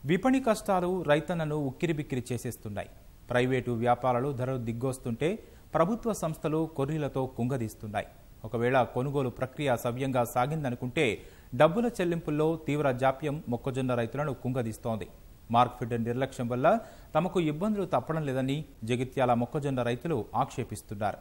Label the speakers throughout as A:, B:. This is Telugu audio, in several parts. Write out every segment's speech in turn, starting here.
A: విపణి కష్టాలు రైతన్నను ఉక్కిరిబిక్కిరి చేసేస్తున్నాయి ప్రైవేటు వ్యాపారాలు ధరలు దిగ్గొస్తుంటే ప్రభుత్వ సంస్థలు కొర్రీలతో కుంగదీస్తున్నాయి ఒకవేళ కొనుగోలు ప్రక్రియ సవ్యంగా సాగిందనుకుంటే డబ్బుల చెల్లింపుల్లో తీవ్ర జాప్యం మొక్కజొన్న రైతులను కుంగదీస్తోంది మార్క్ఫెడ్ నిర్లక్ష్యం వల్ల తమకు ఇబ్బందులు తప్పడం లేదని జగిత్యాల మొక్కజొన్న రైతులు ఆక్షేపిస్తున్నారు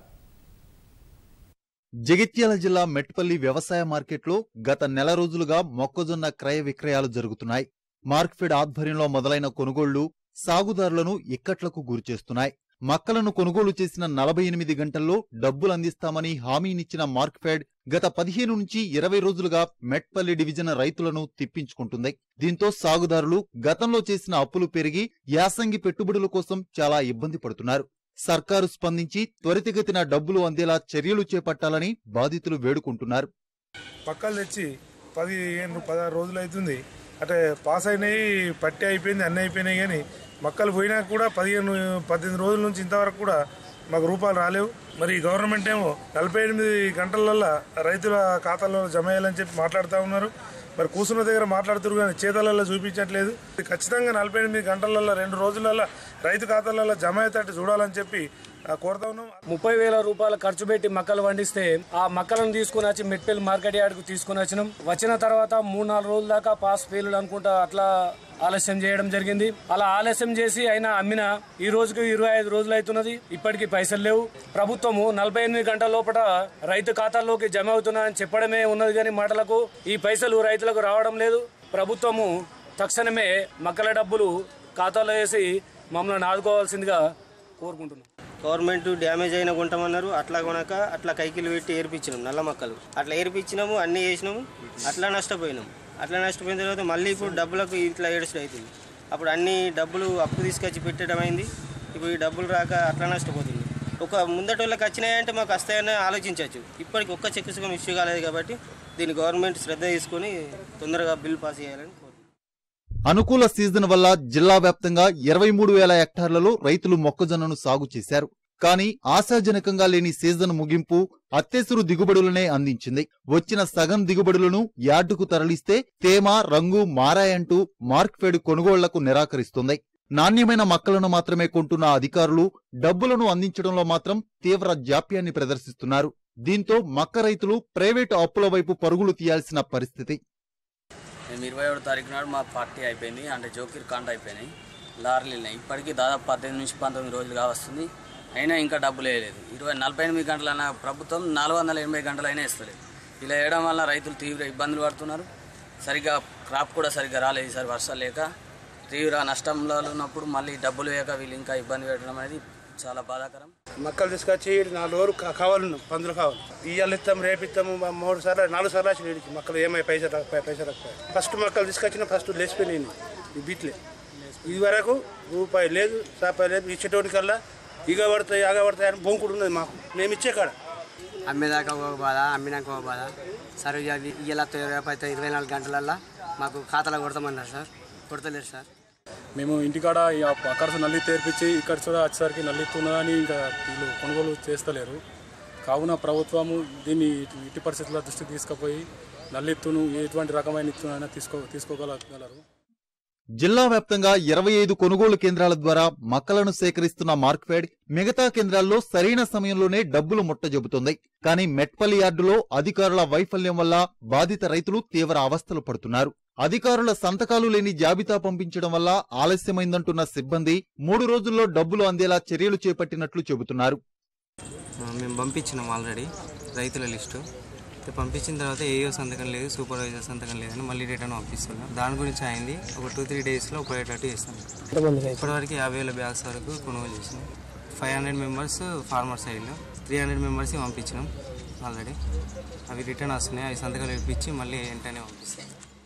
B: జగిత్యాల జిల్లా మెట్పల్లి వ్యవసాయ మార్కెట్లో గత నెల రోజులుగా మొక్కజొన్న క్రయ విక్రయాలు జరుగుతున్నాయి మార్క్ఫెడ్ ఆధ్వర్యంలో మొదలైన కొనుగోళ్లు సాగుదారులను ఇక్కట్లకు గురిచేస్తున్నాయి మక్కలను కొనుగోలు చేసిన నలభై ఎనిమిది గంటల్లో డబ్బులు అందిస్తామని హామీనిచ్చిన మార్క్ఫెడ్ గత పదిహేను నుంచి ఇరవై రోజులుగా మెట్పల్లి డివిజన్ రైతులను తిప్పించుకుంటుంది దీంతో సాగుదారులు గతంలో చేసిన అప్పులు పెరిగి యాసంగి పెట్టుబడుల కోసం చాలా ఇబ్బంది పడుతున్నారు సర్కారు స్పందించి త్వరితగతిన డబ్బులు అందేలా చర్యలు చేపట్టాలని బాధితులు వేడుకుంటున్నారు
C: పక్కలు తెచ్చి పదిహేను పదహారు రోజులు అవుతుంది అంటే పాస్ అయినాయి పట్టి అయిపోయింది అన్నీ అయిపోయినాయి కానీ మక్కలు పోయినా కూడా పదిహేను పద్దెనిమిది రోజుల నుంచి ఇంతవరకు కూడా మాకు రూపాయలు రాలేవు మరి గవర్నమెంట్ ఏమో నలభై ఎనిమిది గంటలల్లో రైతుల ఖాతాల్లో జమ చేయాలని చెప్పి మాట్లాడుతూ ఉన్నారు మరి కూర్చున్న దగ్గర మాట్లాడుతున్నారు కానీ చేతలలో చూపించట్లేదు ఖచ్చితంగా నలభై ఎనిమిది గంటలలో రెండు రోజులలో రైతు ఖాతాలలో జమ అయ్యేటట్టు చూడాలని చెప్పి ఆ, కోరుతా ఉన్నాం
D: ముప్పై వేల రూపాయలు ఖర్చు పెట్టి మక్కలు పండిస్తే ఆ మక్కలను తీసుకుని వచ్చి మెట్పల్లి మార్కెట్ యార్డ్కు తీసుకుని వచ్చినాం వచ్చిన తర్వాత మూడు నాలుగు రోజుల దాకా పాస్ ఫెయిల్ అనుకుంటా అట్లా ఆలస్యం చేయడం జరిగింది అలా ఆలస్యం చేసి అయినా అమ్మిన ఈ రోజుకి ఇరవై ఐదు రోజులు అవుతున్నది ఇప్పటికీ పైసలు లేవు ప్రభుత్వము నలభై ఎనిమిది గంటల లోపల రైతు ఖాతాల్లోకి జమ అవుతున్నాయని చెప్పడమే ఉన్నది కానీ మాటలకు ఈ పైసలు రైతులకు రావడం లేదు ప్రభుత్వము తక్షణమే మక్కల డబ్బులు ఖాతాలో వేసి మమ్మల్ని ఆదుకోవాల్సిందిగా కోరుకుంటున్నాం
E: గవర్నమెంట్ డ్యామేజ్ అయిన కొంటామన్నారు అట్లా కొనక అట్లా కైకిలు పెట్టి ఏర్పించినాం నల్ల మొక్కలు అట్లా ఏర్పించినాము అన్నీ చేసినాము అట్లా నష్టపోయినాం అట్లా నష్టపోయిన తర్వాత మళ్ళీ ఇప్పుడు డబ్బులకు ఇట్లా ఏడుచుడు అవుతుంది అప్పుడు అన్ని డబ్బులు అప్పు తీసుకొచ్చి పెట్టడం అయింది ఇప్పుడు ఈ డబ్బులు రాక అట్లా నష్టపోతుంది ఒక ముందటోళ్ళకి వచ్చినాయంటే మాకు వస్తాయని ఆలోచించవచ్చు ఇప్పటికి ఒక్క చెక్ సుఖం ఇష్యూ కాలేదు కాబట్టి దీన్ని గవర్నమెంట్ శ్రద్ధ తీసుకొని తొందరగా బిల్ పాస్ చేయాలని కోరుతున్నాం
B: అనుకూల సీజన్ వల్ల జిల్లా వ్యాప్తంగా ఇరవై మూడు వేల హెక్టార్లలో రైతులు మొక్కజొన్నను సాగు చేశారు కానీ ఆశాజనకంగా లేని సీజన్ ముగింపు అత్యవసర దిగుబడులనే అందించింది వచ్చిన సగం దిగుబడులను యార్డుకు తరలిస్తే తేమ రంగు మారాయంటూ మార్క్ఫెడ్ కొనుగోళ్లకు నిరాకరిస్తుంది నాణ్యమైన మక్కలను మాత్రమే కొంటున్న అధికారులు డబ్బులను అందించడంలో మాత్రం తీవ్ర జాప్యాన్ని ప్రదర్శిస్తున్నారు దీంతో మక్క రైతులు ప్రైవేటు అప్పుల వైపు పరుగులు తీయాల్సిన పరిస్థితి
F: మేము ఇరవై ఏడు తారీఖు నాడు మా పార్టీ అయిపోయింది అంటే జోకిర్ కాంట అయిపోయినాయి లారీలు వెళ్ళినాయి ఇప్పటికీ దాదాపు పద్దెనిమిది నుంచి పంతొమ్మిది రోజులుగా వస్తుంది అయినా ఇంకా డబ్బులు వేయలేదు ఇరవై నలభై ఎనిమిది గంటలన్న ప్రభుత్వం నాలుగు వందల ఎనభై గంటలు అయినా ఇస్తలేదు ఇలా వేయడం వల్ల రైతులు తీవ్ర ఇబ్బందులు పడుతున్నారు సరిగ్గా క్రాప్ కూడా సరిగ్గా రాలేదు ఈసారి వర్షాలు లేక తీవ్ర నష్టంలో ఉన్నప్పుడు మళ్ళీ డబ్బులు వేయక వీళ్ళు ఇంకా ఇబ్బంది పెట్టడం అనేది చాలా బాధాకరం
G: మక్కలు తీసుకొచ్చి నాలుగు రోజులు కా- కావాలి నువ్వు, పందులు కావాలి ఇయ్యాలు ఇస్తాం రేపు ఇస్తాము మా మూడు సార్లు నాలుగు సార్లు వచ్చి వీడికి మక్కలు ఏమై పైసా రాకపోయా పైసా రాకపోయా ఫస్ట్ మక్కలు తీసుకొచ్చిన ఫస్ట్ లేచిపోయినాయి ఈ బీట్లే ఇది వరకు రూపాయి లేదు రూపాయి లేదు ఇచ్చేటోనికల్లా ఇగ పడతాయి ఆగ పడతాయి అని బొంకుడు ఉన్నది మాకు మేము ఇచ్చే కాడ
H: అమ్మేదాకా ఒక బాధ అమ్మినాక ఒక బాధ సార్ అది ఇలా రేపు అయితే ఇరవై నాలుగు గంటలల్లో మాకు ఖాతాలో కొడతామన్నారు సార్ కొడతలేరు సార్
I: మేము ఇంటికాడ ఈ అక్కడ నల్లి తెరిపించి ఇక్కడ కూడా వచ్చేసరికి నల్లి ఉన్నదని ఇంకా వీళ్ళు కొనుగోలు చేస్తలేరు కావున ప్రభుత్వము దీన్ని ఇటు- ఇటు పరిస్థితుల దృష్టికి తీసుకుపోయి నల్లిత్తును ఎటువంటి రకమైన ఇత్తునైనా తీసుకో తీసుకోగలగలరు
B: జిల్లా వ్యాప్తంగా ఇరవై ఐదు కొనుగోలు కేంద్రాల ద్వారా మక్కలను సేకరిస్తున్న మార్క్ఫెడ్ మిగతా కేంద్రాల్లో సరైన సమయంలోనే డబ్బులు ముట్టజెబుతోంది కానీ మెట్పల్లి యార్డులో అధికారుల వైఫల్యం వల్ల బాధిత రైతులు తీవ్ర అవస్థలు పడుతున్నారు అధికారుల సంతకాలు లేని జాబితా పంపించడం వల్ల ఆలస్యమైందంటున్న సిబ్బంది మూడు రోజుల్లో డబ్బులు అందేలా చర్యలు చేపట్టినట్లు చెబుతున్నారు
H: మేము పంపించినాం ఆల్రెడీ రైతుల లిస్టు అయితే పంపించిన తర్వాత ఏయో సంతకం లేదు సూపర్వైజర్ సంతకం లేదని మళ్ళీ రిటర్న్ పంపిస్తున్నాం దాని గురించి అయింది ఒక టూ త్రీ డేస్లో ఉపయోగేటట్టు చేస్తాం ఇప్పటివరకు యాభై వేల బ్యాగ్స్ వరకు కొనుగోలు చేసినాం ఫైవ్ హండ్రెడ్ మెంబర్స్ ఫార్మర్ సైడ్లో త్రీ హండ్రెడ్ మెంబర్స్ పంపించినాం ఆల్రెడీ అవి రిటర్న్ వస్తున్నాయి అవి సంతకాలు ఇప్పించి మళ్ళీ వెంటనే పంపిస్తాం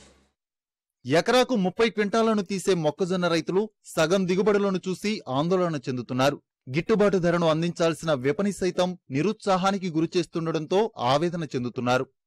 B: ఎకరాకు ముప్పై క్వింటాలను తీసే మొక్కజొన్న రైతులు సగం దిగుబడులను చూసి ఆందోళన చెందుతున్నారు గిట్టుబాటు ధరను అందించాల్సిన విపణి సైతం నిరుత్సాహానికి గురిచేస్తుండటంతో ఆవేదన చెందుతున్నారు